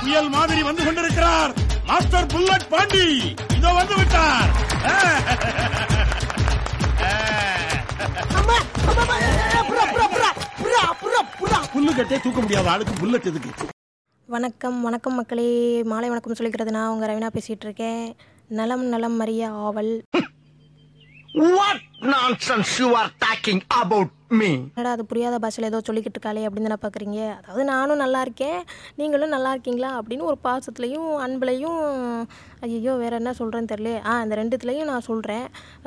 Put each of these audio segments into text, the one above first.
புயல் மாதிரி வந்து கொண்டிருக்கிறார் மாஸ்டர் புல்லட் பாண்டி இதோ வந்து விட்டார் புல்லு கட்டே தூக்க முடியாத ஆளுக்கு புல்லட் எதுக்கு வணக்கம் வணக்கம் மக்களே மாலை வணக்கம் சொல்லிக்கிறது நான் உங்கள் ரவினா பேசிகிட்டு இருக்கேன் நலம் நலம் மறிய ஆவல் What nonsense you are talking about me? என்னடா அது புரியாத பாஷையில் ஏதோ சொல்லிக்கிட்டு இருக்காளே அப்படின்னு தானே பார்க்குறீங்க அதாவது நானும் நல்லா இருக்கேன் நீங்களும் நல்லா இருக்கீங்களா அப்படின்னு ஒரு பாசத்துலையும் அன்புலையும் ஐயோ வேறு என்ன சொல்கிறேன்னு தெரியல ஆ இந்த ரெண்டுத்துலேயும் நான் சொல்கிறேன்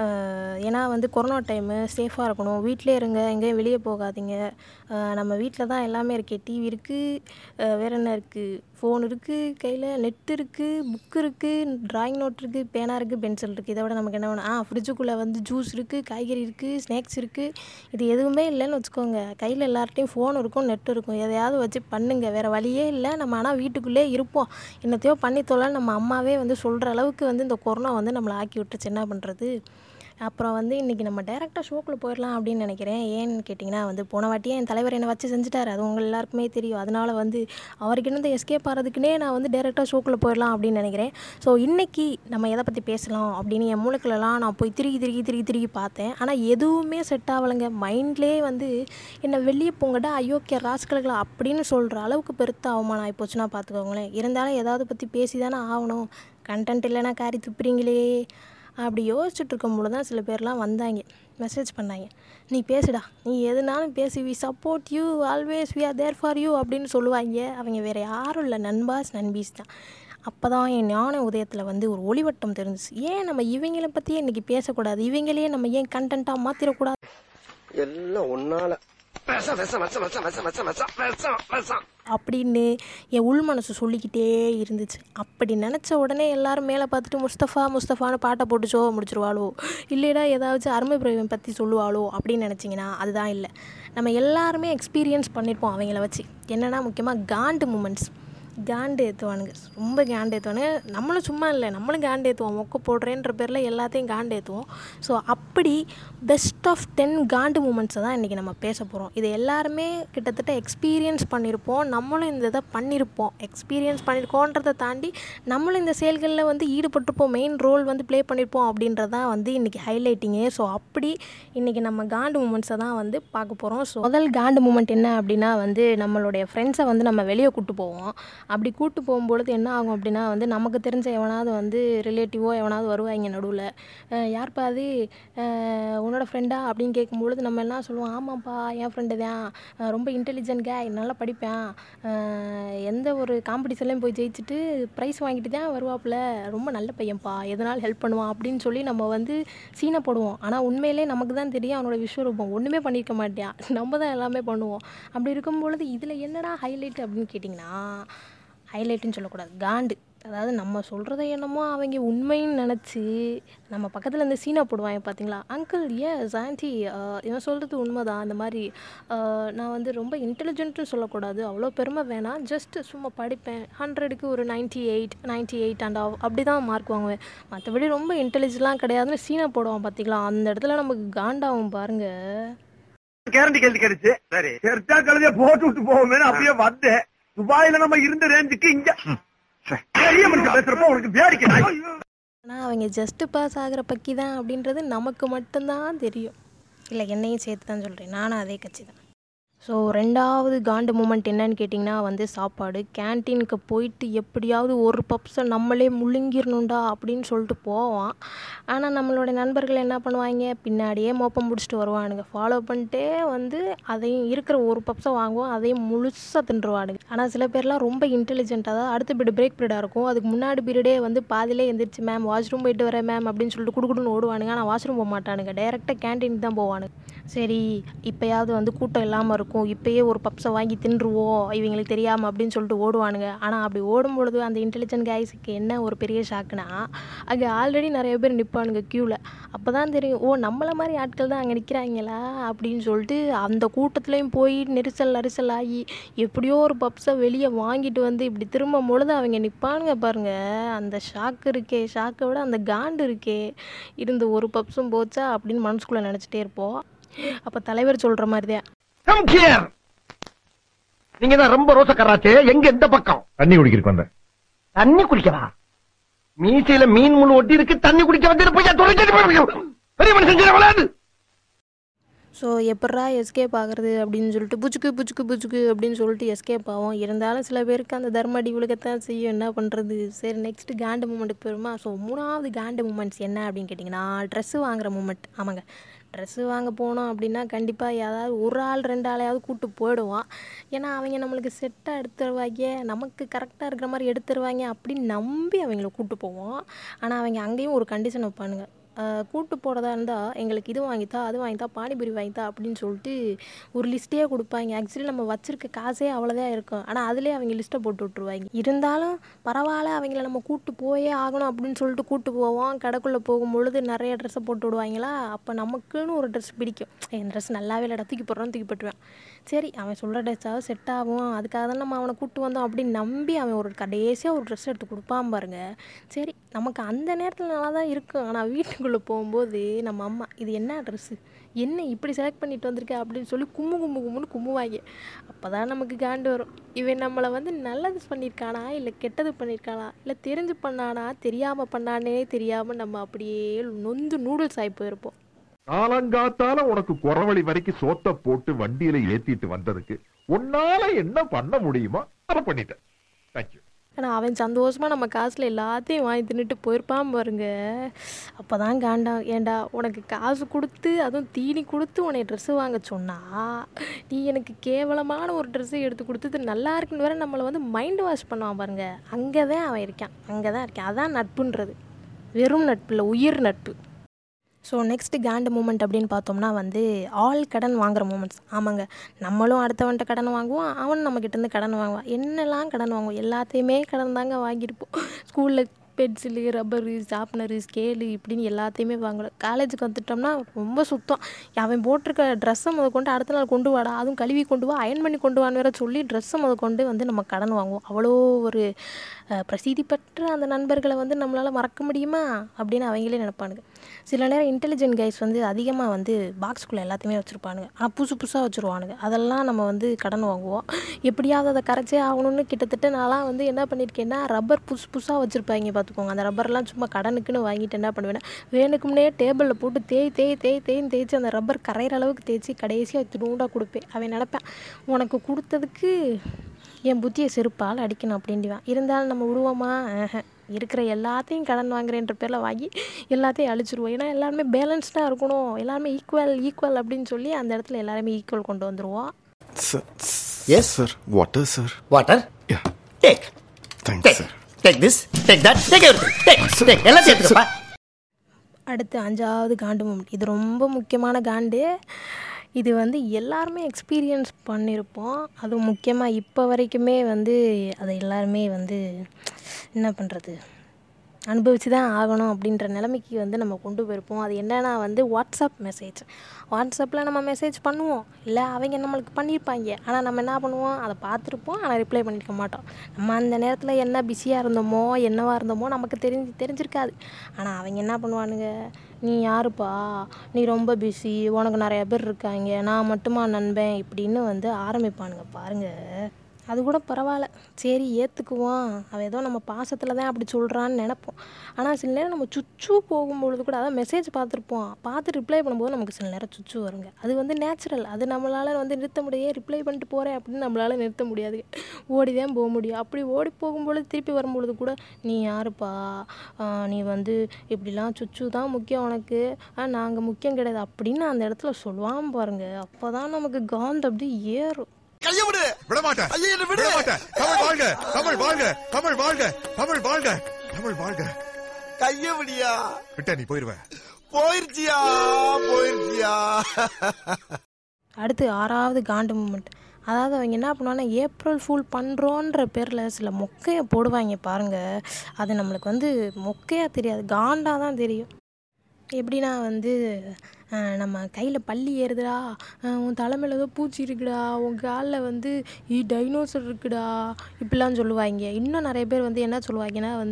ஏன்னா வந்து கொரோனா டைமு சேஃபாக இருக்கணும் வீட்டிலே இருங்க எங்கேயும் வெளியே போகாதீங்க அஹ், நம்ம வீட்டில் தான் எல்லாமே இருக்கே டிவி இருக்குது வேறு என்ன இருக்குது ஃபோன் இருக்குது கையில் நெட் இருக்குது புக் இருக்குது ட்ராயிங் நோட் இருக்குது பேனா இருக்குது பென்சில் இருக்குது இதை விட நமக்கு என்ன வேணும் ஆ ஃப்ரிட்ஜுக்குள்ளே வந்து ஜூஸ் இருக்குது காய்கறி இருக்குது ஸ்நாக்ஸ் இருக்குது இது எதுவுமே இல்லைன்னு வச்சுக்கோங்க கையில் எல்லார்ட்டையும் ஃபோன் இருக்கும் நெட் இருக்கும் எதையாவது வச்சு பண்ணுங்க வேறு வழியே இல்லை நம்ம ஆனால் வீட்டுக்குள்ளே இருப்போம் என்னத்தையோ பண்ணி தொலை நம்ம அம்மாவே வந்து சொல்கிற அளவுக்கு வந்து இந்த கொரோனா வந்து நம்மளை ஆக்கி விட்டுருச்சு என்ன பண்ணுறது அப்புறம் வந்து இன்றைக்கி நம்ம டேரெக்டாக ஷோக்குள்ளே போயிடலாம் அப்படின்னு நினைக்கிறேன் ஏன்னு கேட்டிங்கன்னா வந்து போன வாட்டியே என் தலைவர் என்னை வச்சு செஞ்சுட்டாரு அது உங்கள் எல்லாருக்குமே தெரியும் அதனால் வந்து அவருக்கு என்ன எஸ்கேப் ஆகிறதுக்குனே நான் வந்து டேரெக்டாக ஷோக்குள்ளே போயிடலாம் அப்படின்னு நினைக்கிறேன் ஸோ இன்றைக்கி நம்ம எதை பற்றி பேசலாம் அப்படின்னு என் மூளைக்குள்ளலாம் நான் போய் திருகி திருகி திருகி திருகி பார்த்தேன் ஆனால் எதுவுமே செட் ஆகலைங்க மைண்ட்லேயே வந்து என்னை வெளியே போங்கடா அயோக்கிய ராஸ்கல்களா அப்படின்னு சொல்கிற அளவுக்கு பெருத்த அவமானம் ஆகி போச்சுன்னா பார்த்துக்கோங்களேன் இருந்தாலும் ஏதாவது பற்றி பேசி தானே ஆகணும் கண்டென்ட் இல்லைன்னா காரி துப்புறீங்களே அப்படி யோசிச்சுட்டு இருக்கும்போது தான் சில பேர்லாம் வந்தாங்க மெசேஜ் பண்ணாங்க நீ பேசுடா நீ எதுனாலும் பேசி we support you always we are there for you அப்படின்னு சொல்லுவாங்க அவங்க வேறு யாரும் இல்லை நண்பாஸ் நண்பீஸ் தான் அப்போ தான் என் ஞான உதயத்தில் வந்து ஒரு ஒளிவட்டம் தெரிஞ்சுச்சு ஏன் நம்ம இவங்கள பற்றியே இன்றைக்கி பேசக்கூடாது இவங்களே நம்ம ஏன் கண்டென்ட்டாக மாற்றிடக்கூடாது எல்லாம் ஒன்னால விஷம் விஷம் விஷம் விஷம் விஷம் விஷம் விஷம் விஷம் விஷம் அப்படின்னு என் உள் மனசு சொல்லிக்கிட்டே இருந்துச்சு அப்படி நினச்ச உடனே எல்லாரும் மேலே பார்த்துட்டு முஸ்தஃபா முஸ்தஃபான்னு பாட்டை போட்டு ஷோவை முடிச்சிருவாளோ இல்லைடா ஏதாச்சும் அருமை பிரேமம் பற்றி சொல்லுவாளோ அப்படின்னு நினச்சிங்கன்னா அதுதான் இல்லை நம்ம எல்லாருமே எக்ஸ்பீரியன்ஸ் பண்ணியிருப்போம் அவங்கள வச்சு என்னென்னா முக்கியமாக காண்டு மூமெண்ட்ஸ் காண்டு ஏற்றுவானுங்க ரொம்ப காண்டு ஏற்றுவானுங்க நம்மளும் சும்மா இல்லை நம்மளும் காண்டு ஏற்றுவோம் மொக்க போடுறேன்ற பேரில் எல்லாத்தையும் காண்டு ஏற்றுவோம் ஸோ அப்படி பெஸ்ட் ஆஃப் டென் காண்டு மூமெண்ட்ஸை தான் இன்றைக்கி நம்ம பேச போகிறோம் இது எல்லாருமே கிட்டத்தட்ட எக்ஸ்பீரியன்ஸ் பண்ணியிருப்போம் நம்மளும் இந்த இதை பண்ணியிருப்போம் எக்ஸ்பீரியன்ஸ் பண்ணியிருக்கோன்றதை தாண்டி நம்மளும் இந்த செயல்களில் வந்து ஈடுபட்டிருப்போம் மெயின் ரோல் வந்து ப்ளே பண்ணியிருப்போம் அப்படின்றது தான் வந்து இன்றைக்கி ஹைலைட்டிங்கே ஸோ அப்படி இன்றைக்கி நம்ம காண்டு மூமெண்ட்ஸை தான் வந்து பார்க்க போகிறோம் ஸோ முதல் காண்டு மூமெண்ட் என்ன அப்படின்னா வந்து நம்மளுடைய ஃப்ரெண்ட்ஸை வந்து நம்ம வெளியே கூட்டு போவோம் அப்படி கூட்டு போகும்பொழுது என்ன ஆகும் அப்படின்னா வந்து நமக்கு தெரிஞ்ச எவனாவது வந்து ரிலேட்டிவோ எவனாவது வருவாங்க நடுவில் யார்ப்பா அது அஹ் உன்னோட ஃப்ரெண்டா அப்படின்னு கேட்கும்பொழுது நம்ம எல்லாம் சொல்லுவோம் ஆமாப்பா என் ஃப்ரெண்டு தான் அஹ் ரொம்ப இன்டெலிஜென்ட் கே நல்லா படிப்பேன் அஹ் எந்த ஒரு காம்படிஷன்லையும் போய் ஜெயிச்சுட்டு ப்ரைஸ் வாங்கிட்டு தான் வருவாப்புல ரொம்ப நல்ல பையன்ப்பா எதனால் ஹெல்ப் பண்ணுவான் அப்படின்னு சொல்லி நம்ம வந்து சீனை போடுவோம் ஆனால் உண்மையிலே நமக்கு தான் தெரியும் அவனோட விஸ்வரூபம் ஒன்றுமே பண்ணியிருக்க மாட்டான் நம்ம தான் எல்லாமே பண்ணுவோம் அப்படி இருக்கும் பொழுது இதில் என்னடா ஹைலைட் அப்படின்னு கேட்டிங்கன்னா ஹைலைட்டுன்னு சொல்லக்கூடாது காண்டு அதாவது நம்ம சொல்கிறத என்னமோ அவங்க உண்மைன்னு நினச்சி நம்ம பக்கத்தில் இந்த சீனா போடுவாங்க பார்த்தீங்களா அங்கிள் எஸ் ஆன்டி இவன் சொல்கிறது உண்மைதான் அந்த மாதிரி அஹ், நான் வந்து ரொம்ப இன்டெலிஜென்ட்னு சொல்லக்கூடாது அவ்வளோ பெருமை வேணாம் ஜஸ்ட் சும்மா படிப்பேன் ஹண்ட்ரடுக்கு ஒரு ninety eight ninety eight and half அப்படி தான் மார்க் வாங்குவேன் மற்றபடி ரொம்ப இன்டெலிஜென்ட்லாம் கிடையாதுன்னு சீனா போடுவான் பார்த்தீங்களா அந்த இடத்துல நமக்கு காண்டாகும் பாருங்கள் கேரண்டி கேள்வி கிடைச்சு சரி தெரிச்சா கழுதைய போட்டு விட்டு போவோமே அப்படியே வந்தேன் துபாயில நம்ம இருந்த ரேஞ்சுக்கு இங்க பெரிய மனுஷன் பேசுறப்ப உனக்கு வேடிக்கை நாய். ஆனால் அவங்க ஜஸ்ட்டு பாஸ் ஆகிற பக்கி தான் அப்படின்றது நமக்கு மட்டும்தான் தெரியும் இல்லை என்னையும் சேர்த்து தான் சொல்கிறேன் நானும் அதே கட்சி தான் ஸோ ரெண்டாவது காண்டு மூமெண்ட் என்னன்னு கேட்டிங்கன்னா வந்து சாப்பாடு கேன்டீனுக்கு போயிட்டு எப்படியாவது ஒரு பப்ஸை நம்மளே முழுங்கிடணுண்டா அப்படின்னு சொல்லிட்டு போவான் ஆனால் நம்மளோட நண்பர்கள் என்ன பண்ணுவாங்க பின்னாடியே மோப்பம் முடிச்சுட்டு வருவானுங்க ஃபாலோ பண்ணிட்டே வந்து அதையும் இருக்கிற ஒரு பப்ஸை வாங்குவோம் அதையும் முழுசாக தின்றுவானுங்க ஆனால் சில பேர்லாம் ரொம்ப இன்டெலிஜென்ட்டாக தான் அடுத்த பீரியட் பிரேக் பீரியடாக இருக்கும் அதுக்கு முன்னாடி பீரியடே வந்து பாதியிலே எந்திரிச்சு மேம் வாஷ்ரூம் போயிட்டு வரேன் மேம் அப்படின்னு சொல்லிட்டு குடுக்குடுன்னு ஓடுவானுங்க ஆனால் வாஷ்ரூம் போக மாட்டானுங்க டைரெக்டாக கேன்டீனுக்கு தான் போவானுங்க சரி இப்போயாவது வந்து கூட்டம் இல்லாமல் இருக்கும் இப்போயே ஒரு பப்ஸை வாங்கி தின்றுவோம் இவங்களுக்கு தெரியாமல் அப்படின்னு சொல்லிட்டு ஓடுவானுங்க ஆனால் அப்படி ஓடும் பொழுது அந்த இன்டெலிஜென்ட் கைஸுக்கு என்ன ஒரு பெரிய ஷாக்குனா அங்கே ஆல்ரெடி நிறைய பேர் நிற்பானுங்க க்யூவில் அப்போ தான் தெரியும் ஓ நம்மளை மாதிரி ஆட்கள் தான் அங்கே நிற்கிறாங்களா அப்படின்னு சொல்லிட்டு அந்த கூட்டத்துலேயும் போய் நெரிசல் நெரிசல் ஆகி எப்படியோ ஒரு பப்ஸை வெளியே வாங்கிட்டு வந்து இப்படி திரும்பும் பொழுது அவங்க நிற்பானுங்க பாருங்க அந்த ஷாக்கு இருக்கே ஷாக்கை விட அந்த காண்டு இருக்கே இருந்து ஒரு பப்ஸும் போச்சா அப்படின்னு மனசுக்குள்ளே நினச்சிட்டே இருப்போம் அப்போ தலைவர் சொல்கிற மாதிரி தான் Come here. நீங்க தான் ரொம்ப ரோசக்காராச்சே எங்க எந்த பக்கம் தண்ணி குடிக்கிறதுக்கு வந்தேன் தண்ணி குடிக்கவா மீசையில மீன் முள் ஒட்டி இருக்கு தண்ணி குடிக்க வந்து போய் துறைக்கு பெரிய மனுஷன் செய்ய விளையாடு ஸோ எப்பட்றா எஸ்கேப் ஆகுறது அப்படின்னு சொல்லிட்டு புச்சுக்கு புச்சுக்கு புச்சுக்கு அப்படின்னு சொல்லிட்டு எஸ்கேப் ஆகும் இருந்தாலும் சில பேருக்கு அந்த தர்ம அடி விழுக்கத்தான் செய்யும் என்ன பண்ணுறது சரி நெக்ஸ்ட்டு காண்டு மூமெண்ட்டுக்கு போயிருமா ஸோ மூணாவது காண்டு மூமெண்ட்ஸ் என்ன அப்படின்னு கேட்டிங்கன்னா ட்ரெஸ்ஸு வாங்குற மூமெண்ட் ஆமாங்க ட்ரெஸ்ஸு வாங்க போனோம் அப்படின்னா கண்டிப்பாக ஏதாவது ஒரு ஆள் ரெண்டு ஆளையாவது கூப்பிட்டு போயிடுவான் ஏன்னா அவங்க நம்மளுக்கு செட்டாக எடுத்துருவாங்க நமக்கு கரெக்டாக இருக்கிற மாதிரி எடுத்துருவாங்க அப்படின்னு நம்பி அவங்கள கூப்பிட்டு போவோம் ஆனால் அவங்க அங்கேயும் ஒரு கண்டிஷன் வைப்பானுங்க ஆஹ் கூட்டு போகிறதா இருந்தால் எங்களுக்கு இது வாங்கித்தா அது வாங்கித்தா பானிபூரி வாங்கித்தா அப்படின்னு சொல்லிட்டு ஒரு லிஸ்ட்டே கொடுப்பாங்க ஆக்சுவலி நம்ம வச்சிருக்க காசே அவ்வளோதான் இருக்கும் ஆனால் அதிலே அவங்க லிஸ்ட்டை போட்டு விட்ருவாங்க இருந்தாலும் பரவாயில்ல அவங்கள நம்ம கூட்டு போயே ஆகணும் அப்படின்னு சொல்லிட்டு கூட்டு போவோம் கடைக்குள்ளே போகும்பொழுது நிறைய ட்ரெஸ்ஸை போட்டு விடுவாங்களா அப்போ நமக்குன்னு ஒரு ட்ரெஸ் பிடிக்கும் என் ட்ரெஸ் நல்லாவே இல்லைடா தூக்கி போடுறோம் தூக்கி போட்டுருவேன் சரி அவன் சொல்கிற ட்ரெஸ்ஸாவது செட் ஆகும் அதுக்காக தான் நம்ம அவனை கூட்டு வந்தோம் அப்படின்னு நம்பி அவன் ஒரு கடைசியாக ஒரு ட்ரெஸ் எடுத்து கொடுப்பான் பாருங்க சரி நமக்கு அந்த நேரத்தில் நல்லா தான் இருக்கும் ஆனால் வீட்டுக்குள்ளே போகும்போது நம்ம அம்மா இது என்ன ட்ரெஸ்ஸு என்ன இப்படி செலக்ட் பண்ணிட்டு வந்திருக்க அப்படின்னு சொல்லி கும்மு கும்மு கும்முன்னு கும்முவாங்க அப்போ தான் நமக்கு காண்டு வரும் இவன் நம்மளை வந்து நல்லது பண்ணியிருக்கானா இல்லை கெட்டது பண்ணியிருக்கானா இல்லை தெரிஞ்சு பண்ணானா தெரியாமல் பண்ணானே தெரியாமல் நம்ம அப்படியே நொந்து நூடுல்ஸ் ஆகி போயிருப்போம் காலங்காத்தால உனக்கு குறவழி வரைக்கும் சோத்த போட்டு வண்டியில ஏத்திட்டு வந்ததுக்கு உன்னால என்ன பண்ண முடியுமோ அதை பண்ணிட்டேன் தேங்க்யூ ஆனால் அவன் சந்தோஷமாக நம்ம காசில் எல்லாத்தையும் வாங்கி தின்னுட்டு போயிருப்பான் பாருங்க அப்போ தான் காண்டா ஏண்டா உனக்கு காசு கொடுத்து அதுவும் தீனி கொடுத்து உன்னை ட்ரெஸ்ஸு வாங்க சொன்னா நீ எனக்கு கேவலமான ஒரு ட்ரெஸ்ஸை எடுத்து கொடுத்தது நல்லா இருக்குன்னு வேற நம்மளை வந்து மைண்ட் வாஷ் பண்ணுவான் பாருங்க அங்கே தான் அவன் இருக்கான் அங்கே தான் இருக்கான் அதான் நட்புன்றது வெறும் நட்பு இல்லை உயிர் நட்பு ஸோ நெக்ஸ்ட் காண்டு மூமெண்ட் அப்படின்னு பார்த்தோம்னா வந்து ஆல் கடன் வாங்குற மூமெண்ட்ஸ் ஆமாங்க நம்மளும் அடுத்தவன்ட்ட கடன் வாங்குவோம் அவன் நம்மக்கிட்டேருந்து கடன் வாங்குவான் என்னெல்லாம் கடன் வாங்குவோம் எல்லாத்தையுமே கடன் தாங்க வாங்கியிருப்போம் ஸ்கூலில் பென்சிலு ரப்பரு ஷார்ப்னரு ஸ்கேலு இப்படின்னு எல்லாத்தையுமே வாங்கலாம் காலேஜுக்கு வந்துட்டோம்னா ரொம்ப சுத்தம் அவன் போட்டிருக்க ட்ரெஸ்ஸை முத கொண்டு அடுத்த நாள் கொண்டு வாடா அதுவும் கழுவி கொண்டு வா அயன் பண்ணி கொண்டு வான்னு வேற சொல்லி ட்ரெஸ்ஸை முத கொண்டு வந்து நம்ம கடன் வாங்குவோம் அவ்வளோ ஒரு அஹ், பிரசித்தி பெற்ற அந்த நண்பர்களை வந்து நம்மளால் மறக்க முடியுமா அப்படின்னு அவங்களே நினைப்பானுங்க சில நேரம் இன்டெலிஜென்ட் கைஸ் வந்து அதிகமாக வந்து பாக்ஸ்குள்ளே எல்லாத்தையுமே வச்சுருப்பானுங்க ஆனால் புதுசு புதுசாக வச்சுருவானுங்க அதெல்லாம் நம்ம வந்து கடன் வாங்குவோம் எப்படியாவது அதை கரைச்சே ஆகணும்னு கிட்டத்தட்ட நான்லாம் வந்து என்ன பண்ணியிருக்கேன்னா ரப்பர் புதுசு புதுசாக வச்சுருப்பாங்க பார்த்துக்கோங்க அந்த ரப்பர்லாம் சும்மா கடனுக்குன்னு வாங்கிட்டு என்ன பண்ணுவேன்னா வேணுக்கும்னே டேபிளில் போட்டு தேய் தேய் தேய் தேய்ன்னு தேய்ச்சி அந்த ரப்பர் கரையிற அளவுக்கு தேய்ச்சி கடைசியாக திருண்டாக கொடுப்பேன் அவன் நினப்பேன் உனக்கு கொடுத்ததுக்கு என் புத்தியை செருப்பால் அடிக்கணும் அப்படின்ட்டுவான் இருந்தாலும் நம்ம விடுவோமா ஆஹா. இருக்கிற எல்லாத்தையும் கடன் வாங்குறேன்ற பேரில் வாங்கி எல்லாத்தையும் அழிச்சிருவோம் ஏன்னா எல்லாருமே பேலன்ஸ்டாக இருக்கணும் எல்லாருமே ஈக்குவல் ஈக்குவல் அப்படின்னு சொல்லி அந்த இடத்துல எல்லாருமே ஈக்குவல் கொண்டு வந்துருவோம் Sir. Yes? Sir, water, sir. Water? Yeah. Take. Thanks, Take. sir. Take this. Take that. Take everything. Take. Take. எல்லாத்தையும் எடுத்துக்கப்பா. அடுத்து அஞ்சாவது காண்டு மூமெண்ட் இது ரொம்ப முக்கியமான காண்டு இது வந்து எல்லாருமே எக்ஸ்பீரியன்ஸ் பண்ணியிருப்போம் அதுவும் முக்கியமாக இப்போ வரைக்குமே வந்து அதை எல்லாருமே வந்து என்ன பண்ணுறது அனுபவிச்சு தான் ஆகணும் அப்படின்ற நிலைமைக்கு வந்து நம்ம கொண்டு போயிருப்போம் அது என்னன்னா வந்து வாட்ஸ்அப் மெசேஜ் வாட்ஸ்அப்பில் நம்ம மெசேஜ் பண்ணுவோம் இல்லை அவங்க நம்மளுக்கு பண்ணியிருப்பாங்க ஆனால் நம்ம என்ன பண்ணுவோம் அதை பார்த்துருப்போம் ஆனால் ரிப்ளை பண்ணியிருக்க மாட்டோம் நம்ம அந்த நேரத்தில் என்ன பிஸியாக இருந்தோமோ என்னவா இருந்தோமோ நமக்கு தெரிஞ்சு தெரிஞ்சிருக்காது ஆனால் அவங்க என்ன பண்ணுவானுங்க நீ யாருப்பா நீ ரொம்ப பிஸி உனக்கு நிறைய பேர் இருக்காங்க நான் மட்டுமா நண்பன் இப்படின்னு வந்து ஆரம்பிப்பானுங்க பாருங்கள் அது கூட பரவாயில்ல சரி ஏற்றுக்குவோம் அவன் ஏதோ நம்ம பாசத்தில் தான் அப்படி சொல்கிறான்னு நினைப்போம் ஆனால் சில நேரம் நம்ம சுச்சு போகும்பொழுது கூட அதான் மெசேஜ் பார்த்துருப்போம் பார்த்து ரிப்ளை பண்ணும்போது நமக்கு சில நேரம் சுச்சு வருங்க அது வந்து நேச்சுரல் அது நம்மளால் வந்து நிறுத்த முடியாது ரிப்ளை பண்ணிட்டு போகிறேன் அப்படின்னு நம்மளால் நிறுத்த முடியாது ஓடி தான் போக முடியும் அப்படி ஓடி போகும்பொழுது திருப்பி வரும்பொழுது கூட நீ யாருப்பா ஆஹ் நீ வந்து இப்படிலாம் சுச்சு தான் முக்கியம் உனக்கு நாங்கள் முக்கியம் கிடையாது அப்படின்னு அந்த இடத்துல சொல்லுவான் பாருங்க அப்போ தான் நமக்கு காந்த அப்படியே ஏறும் கைய விடு விட மாட்டேன் விட மாட்டேன் தமிழ் வாழ்க தமிழ் வாழ்க தமிழ் வாழ்க தமிழ் வாழ்க தமிழ் வாழ்க கைய விடியா விட்ட நீ போயிருவ போயிருச்சியா போயிருச்சியா அடுத்து ஆறாவது காண்டு மூமெண்ட் அதாவது அவங்க என்ன பண்ணுவாங்கன்னா ஏப்ரல் ஃபூல் பண்ணுறோன்ற பேரில் சில மொக்கையை போடுவாங்க பாருங்கள் அது நம்மளுக்கு வந்து மொக்கையாக தெரியாது காண்டாக தான் தெரியும் எப்படின்னா வந்து அஹ், நம்ம கையில் பல்லி ஏறுதுடா அஹ், உன் தலைமையில் ஏதோ பூச்சி இருக்குடா உன் காலில் வந்து ஈ டைனோசர் இருக்குடா இப்படிலாம் சொல்லுவாங்க இன்னும் நிறைய பேர் வந்து என்ன சொல்லுவாங்கன்னா வந்து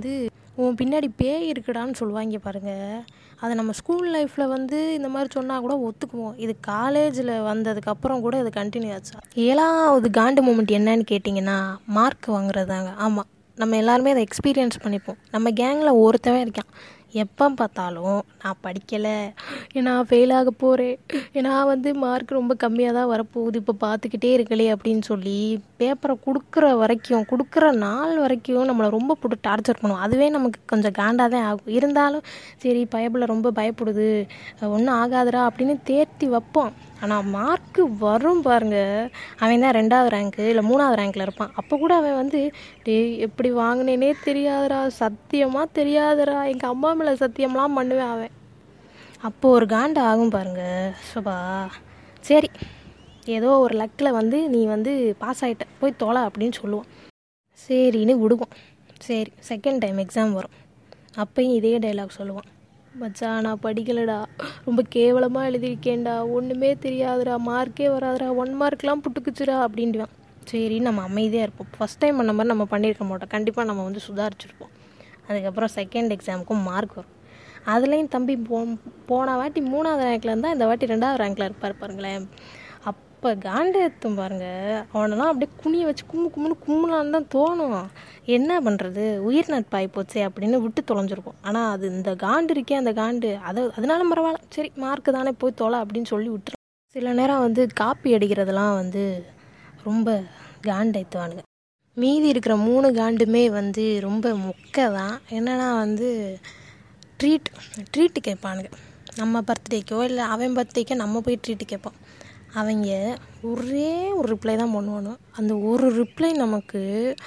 உன் பின்னாடி பேய் இருக்குடான்னு சொல்லுவாங்க பாருங்க அதை நம்ம ஸ்கூல் லைஃப்பில் வந்து இந்த மாதிரி சொன்னால் கூட ஒத்துக்குவோம் இது காலேஜில் வந்ததுக்கப்புறம் கூட இது கண்டினியூ ஆச்சு ஏழாவது காண்டு மூமெண்ட் என்னன்னு கேட்டிங்கன்னா மார்க் வாங்குறது தாங்க ஆமாம் நம்ம எல்லாருமே அதை எக்ஸ்பீரியன்ஸ் பண்ணிப்போம் நம்ம கேங்கில் ஒருத்தவன் இருக்கான் எப்போ பார்த்தாலும் நான் படிக்கலை நான் ஃபெயில் ஆக போகிறேன் நான் வந்து மார்க் ரொம்ப கம்மியாக தான் வரப்போகுது இப்போ பார்த்துக்கிட்டே இருக்கலே அப்படின்னு சொல்லி பேப்பரை கொடுக்குற வரைக்கும் கொடுக்குற நாள் வரைக்கும் நம்மளை ரொம்ப போட்டு டார்ச்சர் பண்ணுவோம் அதுவே நமக்கு கொஞ்சம் காண்டாக தான் ஆகும் இருந்தாலும் சரி பயபில் ரொம்ப பயப்படுது ஒன்றும் ஆகாதுடா அப்படின்னு தேர்த்தி வைப்போம் ஆனால் மார்க்கு வரும் பாருங்க அவன் தான் ரெண்டாவது ரேங்க்கு இல்லை மூணாவது ரேங்க்கில் இருப்பான் அப்போ கூட அவன் வந்து டேய் எப்படி வாங்கினேனே தெரியாதுடா சத்தியமாக தெரியாதுடா எங்கள் அம்மா மேலே சத்தியம்லாம் பண்ணுவேன் அவன் அப்போது ஒரு காண்டு ஆகும் பாருங்க சுபா சரி ஏதோ ஒரு லக்கில் வந்து நீ வந்து பாஸ் ஆகிட்ட போய் தொலை அப்படின்னு சொல்லுவான் சரின்னு விடுவோம் சரி செகண்ட் டைம் எக்ஸாம் வரும் அப்பயும் இதே டைலாக் சொல்லுவான் மச்சான் நான் படிக்கலடா ரொம்ப கேவலமாக எழுதியிருக்கேன்டா ஒன்றுமே தெரியாதுடா மார்க்கே வராதுடா ஒன் மார்க்லாம் புட்டுக்குச்சுடா அப்படின்ட்டுவான் சரி நம்ம அமைதியாக இருப்போம் ஃபஸ்ட் டைம் பண்ண மாதிரி நம்ம பண்ணியிருக்க மாட்டோம் கண்டிப்பாக நம்ம வந்து சுதாரிச்சிருப்போம் அதுக்கப்புறம் செகண்ட் எக்ஸாமுக்கும் மார்க் வரும் அதுலேயும் தம்பி போ போன வாட்டி மூணாவது ரேங்க்கில் இருந்தால் இந்த வாட்டி ரெண்டாவது ரேங்க்கில் இருப்பார் பாருங்களேன் அப்போ காண்ட ஏற்றும் பாருங்க அவனெல்லாம் அப்படியே குனிய வச்சு கும்மு கும்முன்னு கும்மலான்னு தான் தோணும் என்ன பண்ணுறது உயிர் நட்பாகி போச்சே அப்படின்னு விட்டு தொலைஞ்சிருக்கும் ஆனால் அது இந்த காண்டு இருக்கே அந்த காண்டு அது அதனால பரவாயில்ல சரி மார்க்கு தானே போய் தொலை அப்படின்னு சொல்லி விட்டுரு சில நேரம் வந்து காப்பி அடிக்கிறதெல்லாம் வந்து ரொம்ப காண்டேத்துவானுங்க மீதி இருக்கிற மூணு காண்டுமே வந்து ரொம்ப மொக்கை தான் என்னென்னா வந்து ட்ரீட் ட்ரீட்டு கேட்பானுங்க நம்ம பர்த்டேக்கோ இல்லை அவன் பர்த்டேக்கோ நம்ம போய் ட்ரீட்டு கேட்போம் அவங்க ஒரே ஒரு ரிப்ளை தான் பண்ணுவானு அந்த ஒரு ரிப்ளை நமக்கு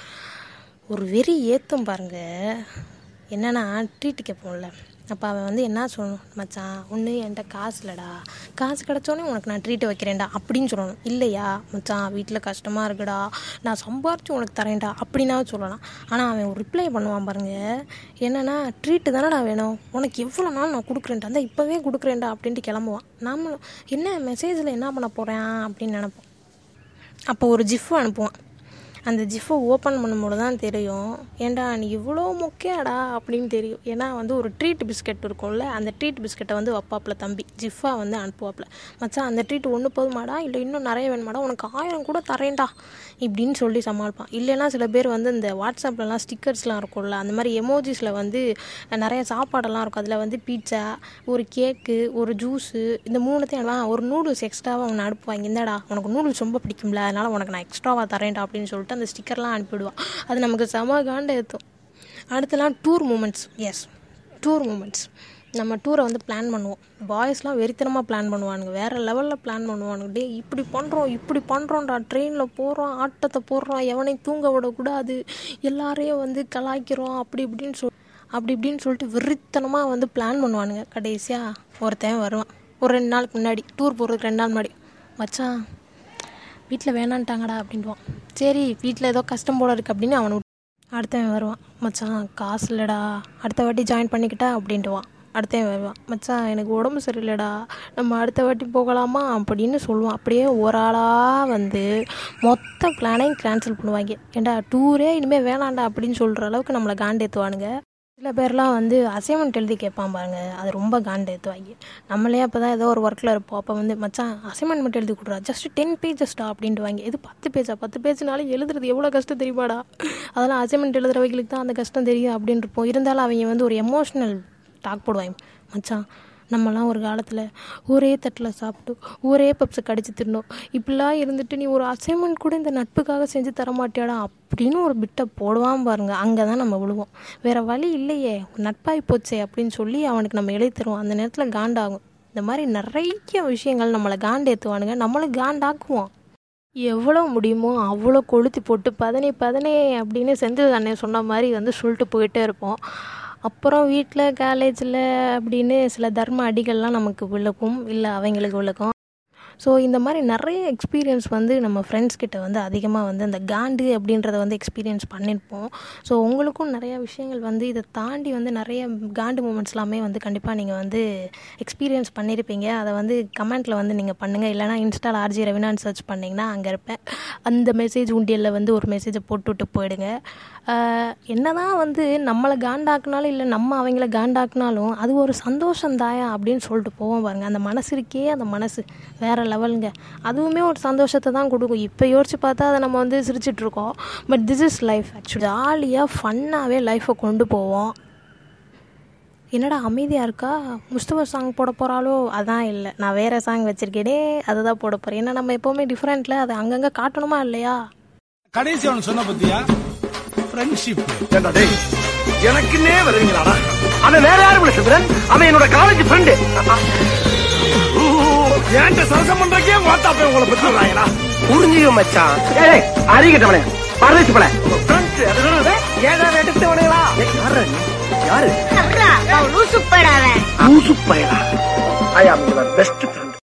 ஒரு வெறி ஏற்றும் பாருங்க என்னென்னா ட்ரீட்டு கேட்போம்ல அப்போ அவன் வந்து என்ன சொல்லணும் மச்சான் ஒன்று என்கிட்ட காசு இல்லைடா காசு கிடச்சோன்னே உனக்கு நான் ட்ரீட்டு வைக்கிறேன்டா அப்படின்னு சொல்லணும் இல்லையா மச்சான் வீட்டில் கஷ்டமாக இருக்குடா நான் சம்பாரிச்சு உனக்கு தரேன்டா அப்படின்னாவது சொல்லலாம் ஆனால் அவன் ஒரு ரிப்ளை பண்ணுவான் பாருங்க என்னென்னா ட்ரீட்டு தானடா வேணும் உனக்கு எவ்வளோ நாள் நான் கொடுக்குறேன்டா அந்த இப்போவே கொடுக்குறேன்டா அப்படின்ட்டு கிளம்புவான் நாமளும் என்ன மெசேஜில் என்ன பண்ண போகிறேன் அப்படின்னு நினப்போம் அப்போ ஒரு ஜிஃப் அனுப்புவான் அந்த ஜிஃபை ஓப்பன் பண்ணும்போது தான் தெரியும் ஏன்டா நீ இவ்வளோ மொக்கையாடா அப்படின்னு தெரியும் ஏன்னா வந்து ஒரு ட்ரீட் பிஸ்கட் இருக்கும்ல அந்த ட்ரீட் பிஸ்கட்டை வந்து வைப்பாப்புல தம்பி ஜிஃபா வந்து அனுப்புவாப்புல மச்சான் அந்த ட்ரீட் ஒன்று போதுமாடா இல்லை இன்னும் நிறைய வேணுமாடா உனக்கு ஆயிரம் கூட தரேன்டா இப்படின்னு சொல்லி சமாளிப்பான் இல்லைன்னா சில பேர் வந்து இந்த வாட்ஸ்அப்லலாம் ஸ்டிக்கர்ஸ்லாம் இருக்கும்ல அந்த மாதிரி எமோஜிஸில் வந்து நிறைய சாப்பாடெல்லாம் இருக்கும் அதில் வந்து பீட்சா ஒரு கேக்கு ஒரு ஜூஸு இந்த மூணுத்தையும் எல்லாம் ஒரு நூடுல்ஸ் எக்ஸ்ட்ராவாக அவனை அனுப்புவாங்க இந்தடா உனக்கு நூடுல்ஸ் ரொம்ப பிடிக்கும்ல அதனால் உனக்கு நான் எக்ஸ்ட்ராவாக தரேன்டா அப்படின்னு சொல்லிட்டு அந்த ஸ்டிக்கர்லாம் அனுப்பிவிடுவான் அது நமக்கு செம காண்ட ஏற்றும் அடுத்தலாம் tour moments yes tour moments நம்ம டூரை வந்து பிளான் பண்ணுவோம் பாய்ஸ்லாம் வெறித்தனமாக பிளான் பண்ணுவானுங்க வேறு லெவலில் பிளான் பண்ணுவானுங்க டே இப்படி பண்ணுறோம் இப்படி பண்ணுறோம்டா ட்ரெயினில் போகிறோம் ஆட்டத்தை போடுறோம் எவனையும் தூங்க விடக்கூடாது எல்லாரையும் வந்து கலாய்க்கிறோம் அப்படி இப்படின்னு சொல் அப்படி இப்படின்னு சொல்லிட்டு வெறித்தனமாக வந்து பிளான் பண்ணுவானுங்க கடைசியாக ஒருத்தன் வருவான் ஒரு ரெண்டு நாளுக்கு முன்னாடி டூர் போகிறதுக்கு ரெண்டு நாள் முன்னாடி மச்சான் வீட்டில் வேணான்ட்டாங்கடா அப்படின்வான் சரி வீட்டில் ஏதோ கஷ்டம் போல இருக்குது அப்படின்னு அவனை விட்டு அடுத்தவன் வருவான் மச்சான் காசு இல்லைடா அடுத்த வாட்டி ஜாயின் பண்ணிக்கிட்டா அப்படின்ட்டுவான் அடுத்தவன் வருவான் மச்சான் எனக்கு உடம்பு சரியில்லைடா நம்ம அடுத்த வாட்டி போகலாமா அப்படின்னு சொல்லுவான் அப்படியே ஒரு ஆளாக வந்து மொத்த பிளானையும் கேன்சல் பண்ணுவாங்க ஏன்டா டூரே இனிமேல் வேணாண்டா அப்படின்னு சொல்கிற அளவுக்கு நம்மளை காண்டேற்றுவானுங்க சில பேர்லாம் வந்து அசைன்மெண்ட் எழுதி கேட்பான் பாருங்க அது ரொம்ப காண்டேற்றுவாங்க நம்மளே அப்போ தான் ஏதோ ஒரு ஒர்க்கில் இருப்போம் அப்போ வந்து மச்சான் அசைன்மெண்ட் மட்டும் எழுதி கொடுறா ஜஸ்ட் டென் பேஜஸ்டா அப்படின்ட்டு வாங்க இது பத்து பேஜா பத்து பேஜ்னாலும் எழுதுறது எவ்வளோ கஷ்டம் தெரியுமாடா அதெல்லாம் அசைன்மெண்ட் எழுதுறவங்களுக்கு தான் அந்த கஷ்டம் தெரியும் அப்படின்னு இருப்போம் இருந்தாலும் அவங்க வந்து ஒரு எமோஷ்னல் டாக் போடுவாங்க மச்சான் நம்மலாம் ஒரு காலத்தில் ஒரே தட்டில் சாப்பிட்டு ஒரே பப்ஸை கடிச்சு தின்னோம் இப்படிலாம் இருந்துட்டு நீ ஒரு அசைன்மெண்ட் கூட இந்த நட்புக்காக செஞ்சு தர மாட்டியாடா அப்படின்னு ஒரு பிட்டை போடுவான் பாருங்க அங்கே தான் நம்ம விழுவோம் வேற வழி இல்லையே நட்பாகி போச்சே அப்படின்னு சொல்லி அவனுக்கு நம்ம எழுதி தருவோம் அந்த நேரத்தில் காண்டாகும் இந்த மாதிரி நிறைய விஷயங்கள் நம்மளை காண்டேற்றுவானுங்க நம்மளை காண்டாக்குவோம் எவ்வளோ முடியுமோ அவ்வளோ கொளுத்தி போட்டு பதனே பதனே அப்படின்னு செந்தில் அண்ணன் சொன்ன மாதிரி வந்து சொல்லிட்டு போயிட்டே இருப்போம் அப்புறம் வீட்டில் காலேஜில் அப்படின்னு சில தர்ம அடிகள்லாம் நமக்கு விழுக்கும் இல்லை அவங்களுக்கு விழுக்கும் ஸோ இந்த மாதிரி நிறைய எக்ஸ்பீரியன்ஸ் வந்து நம்ம ஃப்ரெண்ட்ஸ் கிட்ட வந்து அதிகமாக வந்து அந்த காண்டு அப்படின்றத வந்து எக்ஸ்பீரியன்ஸ் பண்ணியிருப்போம் ஸோ உங்களுக்கும் நிறைய விஷயங்கள் வந்து இதை தாண்டி வந்து நிறைய காண்டு மூமெண்ட்ஸ் எல்லாமே வந்து கண்டிப்பாக நீங்கள் வந்து எக்ஸ்பீரியன்ஸ் பண்ணியிருப்பீங்க அதை வந்து கமெண்ட்டில் வந்து நீங்கள் பண்ணுங்கள் இல்லைனா இன்ஸ்டால் ஆர்ஜி ரவினான்னு சர்ச் பண்ணிங்கன்னா அங்கே இருப்பேன் அந்த மெசேஜ் உண்டியலில் வந்து ஒரு மெசேஜை போட்டுவிட்டு போயிடுங்க ஆஹ் என்னதான் வந்து நம்மளை காண்டாக்குனாலும் இல்லை நம்ம அவங்கள காண்டாக்குனாலும் அது ஒரு சந்தோஷம் தாயா அப்படின்னு சொல்லிட்டு போவோம் பாருங்க அந்த மனசு இருக்கே அந்த மனசு வேற லெவலுங்க அதுவுமே ஒரு சந்தோஷத்தை தான் கொடுக்கும் இப்போ யோசிச்சு பார்த்தா அதை நம்ம வந்து சிரிச்சிட்டு இருக்கோம் but this is life actually ஜாலியாக ஃபன்னாகவே லைஃப்பை கொண்டு போவோம் என்னடா அமைதியாக இருக்கா முஸ்தபா சாங் போட போகிறாளோ அதான் இல்லை நான் வேறு சாங் வச்சுருக்கேனே அதை தான் போட போகிறேன் ஏன்னா நம்ம எப்போவுமே டிஃப்ரெண்ட்டில் அதை அங்கங்கே காட்டணுமா இல்லையா கடைசி அவனுக்கு சொன்ன பத்தியா ஃப்ரெண்ட்ஷிப் ஏண்டா டேய் எனக்குன்னே வருவீங்களாடா அவன் வேற யாரும் இல்ல சிவரன் அவன் என்னோட காலேஜ் ஃப்ரெண்டு ஏன்ட்ட சரசம் பண்றக்கே வாட்டா போய் உங்களை பத்தி விடுறாங்களா புரிஞ்சுக்க மச்சான் ஏய் அறிகிட்டவனே பரதேசி போல ஃப்ரெண்ட்ஸ் ஏதா எடுத்தவனேடா யாரு யாரு லூசு படாத லூசு பயலா ஐ ஆம் யுவர் பெஸ்ட் ஃப்ரெண்ட்